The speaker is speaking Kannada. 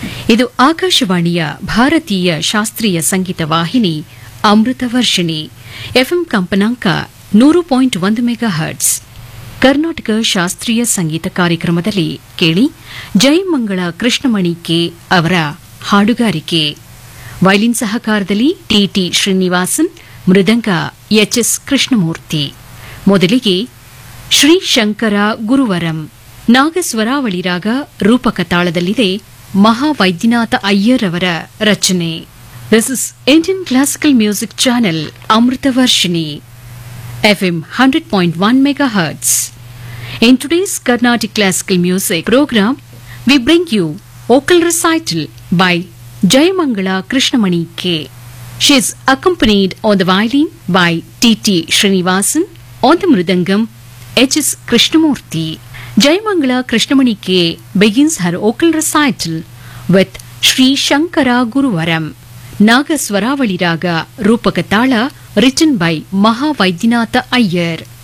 ಇದು ಆಕಾಶವಾಣಿಯ ಭಾರತೀಯ ಶಾಸ್ತ್ರೀಯ ಸಂಗೀತ ವಾಹಿನಿ ಅಮೃತ ವರ್ಷಿಣಿ ಎಫ್ಎಂ ಕಂಪನಾಂಕ ನೂರು ಪಾಯಿಂಟ್ ಒಂದು ಮೆಗಾ ಹರ್ಟ್ಸ್ ಕರ್ನಾಟಕ ಶಾಸ್ತ್ರೀಯ ಸಂಗೀತ ಕಾರ್ಯಕ್ರಮದಲ್ಲಿ ಕೇಳಿ ಜಯಮಂಗಳ ಕೃಷ್ಣಮಣಿ ಕೆ ಅವರ ಹಾಡುಗಾರಿಕೆ ವೈಲಿನ್ ಸಹಕಾರದಲ್ಲಿ ಟಿಟಿ ಶ್ರೀನಿವಾಸನ್ ಮೃದಂಗ ಎಚ್ಎಸ್ ಕೃಷ್ಣಮೂರ್ತಿ ಮೊದಲಿಗೆ ಶ್ರೀ ಶಂಕರ ಗುರುವರಂ ನಾಗಸ್ವರಾವಳಿ ರಾಗ ರೂಪಕ ತಾಳದಲ್ಲಿದೆ ಮಹಾವೈದ್ಯನಾಥ ಅಯ್ಯರ್ ಅವರ ರಚನೆ this is Indian classical music channel Amritavarshini FM 100.1 megahertz. In today's Carnatic Classical Music program, we bring you vocal recital by Jayamangala Krishnamani K. She is accompanied on the violin by T.T. Srinivasan, on the mridangam H.S. Krishnamurti. Jayamangala Krishnamani K begins her vocal recital with Sri Shankara Guruvaram. Nagaswaravali ರಾಗ ರೂಪಕ ತಾಳ ರಿಟನ್ ಬೈ ಮಹಾವೈದ್ಯನಾಥ ಅಯ್ಯರ್